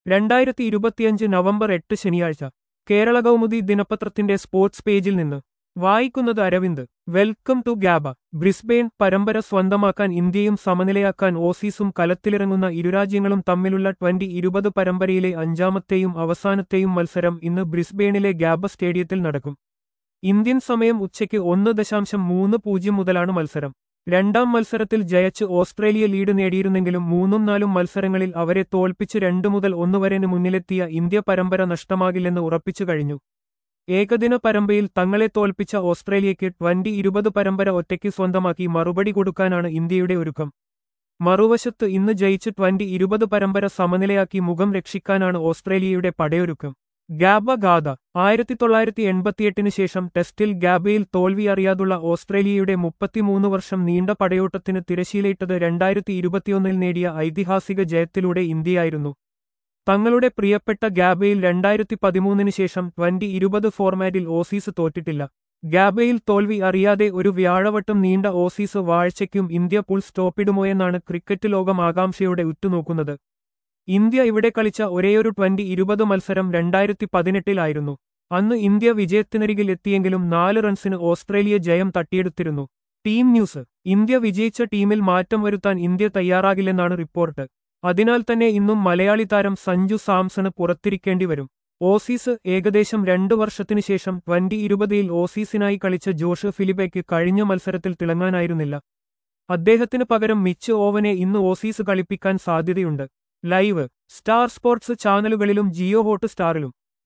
രണ്ടായിരത്തി ഇരുപത്തിയഞ്ച് നവംബർ എട്ട് ശനിയാഴ്ച കേരള കൗമുദി ദിനപത്രത്തിന്റെ സ്പോർട്സ് പേജിൽ നിന്ന് വായിക്കുന്നത് Aravind welcome to Gabba Brisbane പരമ്പര സ്വന്തമാക്കാൻ ഇന്ത്യയും സമനിലയാക്കാൻ ഓസീസും കലത്തിലിറങ്ങുന്ന ഇരുരാജ്യങ്ങളും തമ്മിലുള്ള ട്വന്റി ഇരുപത് പരമ്പരയിലെ അഞ്ചാമത്തെയും അവസാനത്തെയും മത്സരം ഇന്ന് ബ്രിസ്ബെയിനിലെ ഗ്യാബ സ്റ്റേഡിയത്തിൽ നടക്കും ഇന്ത്യൻ സമയം ഉച്ചയ്ക്ക് ഒന്ന് ദശാംശം മൂന്ന് പൂജ്യം മുതലാണ് മത്സരം രണ്ടാം മത്സരത്തിൽ ജയിച്ച് ഓസ്ട്രേലിയ ലീഡ് നേടിയിരുന്നെങ്കിലും മൂന്നും നാലും മത്സരങ്ങളിൽ അവരെ തോൽപ്പിച്ച് രണ്ടു മുതൽ ഒന്ന് വരെ മുന്നിലെത്തിയ ഇന്ത്യ പരമ്പര നഷ്ടമാകില്ലെന്ന് ഉറപ്പിച്ചു കഴിഞ്ഞു ഏകദിന പരമ്പരയിൽ തങ്ങളെ തോൽപ്പിച്ച ഓസ്ട്രേലിയയ്ക്ക് ട്വന്റി ഇരുപത് പരമ്പര ഒറ്റയ്ക്ക് സ്വന്തമാക്കി മറുപടി കൊടുക്കാനാണ് ഇന്ത്യയുടെ ഒരുക്കം മറുവശത്ത് ഇന്ന് ജയിച്ച് ട്വന്റി ഇരുപത് പരമ്പര സമനിലയാക്കി മുഖം രക്ഷിക്കാനാണ് ഓസ്ട്രേലിയയുടെ പടയൊരുക്കം ഗാബ ഗാഥ ആയിരത്തി തൊള്ളായിരത്തി എൺപത്തിയെട്ടിന് ശേഷം ടെസ്റ്റിൽ ഗാബയിൽ തോൽവി അറിയാതുള്ള ഓസ്ട്രേലിയയുടെ മുപ്പത്തിമൂന്ന് വർഷം നീണ്ട പടയോട്ടത്തിന് തിരശീലയിട്ടത് രണ്ടായിരത്തി ഇരുപത്തിയൊന്നിൽ നേടിയ ഐതിഹാസിക ജയത്തിലൂടെ ഇന്ത്യയായിരുന്നു തങ്ങളുടെ പ്രിയപ്പെട്ട ഗാബയിൽ രണ്ടായിരത്തി പതിമൂന്നിന് ശേഷം ട്വന്റി ഇരുപത് ഫോർമാറ്റിൽ ഓസീസ് തോറ്റിട്ടില്ല ഗാബയിൽ തോൽവി അറിയാതെ ഒരു വ്യാഴവട്ടം നീണ്ട ഓസീസ് വാഴ്ചയ്ക്കും ഇന്ത്യ പുൾ സ്റ്റോപ്പിടുമോയെന്നാണ് ക്രിക്കറ്റ് ലോകം ആകാംക്ഷയോടെ ഉറ്റുനോക്കുന്നത് ഇന്ത്യ ഇവിടെ കളിച്ച ഒരേയൊരു ട്വന്റി ഇരുപത് മത്സരം രണ്ടായിരത്തി പതിനെട്ടിലായിരുന്നു അന്ന് ഇന്ത്യ വിജയത്തിനരികിൽ എത്തിയെങ്കിലും നാല് റൺസിന് ഓസ്ട്രേലിയ ജയം തട്ടിയെടുത്തിരുന്നു ടീം ന്യൂസ് ഇന്ത്യ വിജയിച്ച ടീമിൽ മാറ്റം വരുത്താൻ ഇന്ത്യ തയ്യാറാകില്ലെന്നാണ് റിപ്പോർട്ട് അതിനാൽ തന്നെ ഇന്നും മലയാളി താരം സഞ്ജു സാംസണ് പുറത്തിരിക്കേണ്ടി വരും ഓസീസ് ഏകദേശം രണ്ടു വർഷത്തിനു ശേഷം ട്വന്റി ഇരുപതിൽ ഓസീസിനായി കളിച്ച ജോഷ് ഫിലിപ്പയ്ക്ക് കഴിഞ്ഞ മത്സരത്തിൽ തിളങ്ങാനായിരുന്നില്ല അദ്ദേഹത്തിന് പകരം മിച്ച് ഓവനെ ഇന്ന് ഓസീസ് കളിപ്പിക്കാൻ സാധ്യതയുണ്ട് ലൈവ് സ്റ്റാർ സ്പോർട്സ് ചാനലുകളിലും ജിയോ ഹോട്ട് സ്റ്റാറിലും